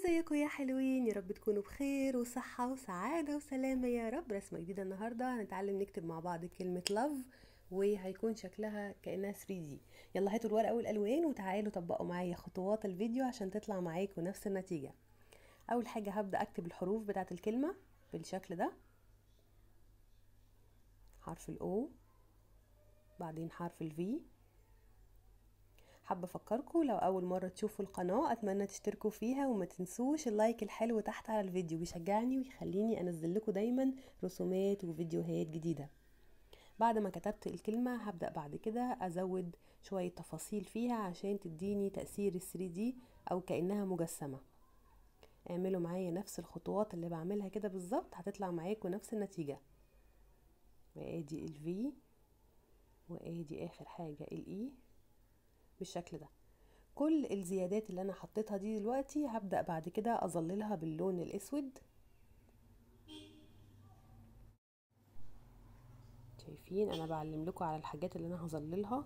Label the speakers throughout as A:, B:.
A: ازيكم يا حلوين يا رب تكونوا بخير وصحة وسعادة وسلامة يا رب رسمة جديدة النهاردة هنتعلم نكتب مع بعض كلمة love وهيكون شكلها كأنها 3D يلا هاتوا الورقة والألوان وتعالوا طبقوا معايا خطوات الفيديو عشان تطلع معاكم نفس النتيجة أول حاجة هبدأ أكتب الحروف بتاعة الكلمة بالشكل ده حرف ال O بعدين حرف ال V حابة أفكركم لو أول مرة تشوفوا القناة أتمنى تشتركوا فيها وما تنسوش اللايك الحلو تحت على الفيديو بيشجعني ويخليني أنزل لكم دايما رسومات وفيديوهات جديدة بعد ما كتبت الكلمة هبدأ بعد كده أزود شوية تفاصيل فيها عشان تديني تأثير ال 3D أو كأنها مجسمة اعملوا معايا نفس الخطوات اللي بعملها كده بالظبط هتطلع معاكم نفس النتيجة وادي ال V وادي آخر حاجة ال E بالشكل ده كل الزيادات اللي انا حطيتها دي دلوقتي هبدأ بعد كده اظللها باللون الاسود شايفين انا بعلم لكم على الحاجات اللي انا هظللها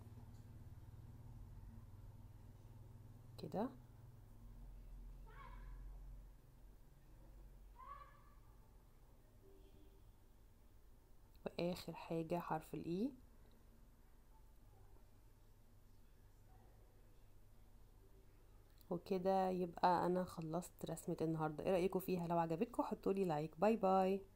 A: كده واخر حاجة حرف الاي وكده يبقى انا خلصت رسمة النهاردة ايه رأيكم فيها لو عجبتكم حطولي لايك باي باي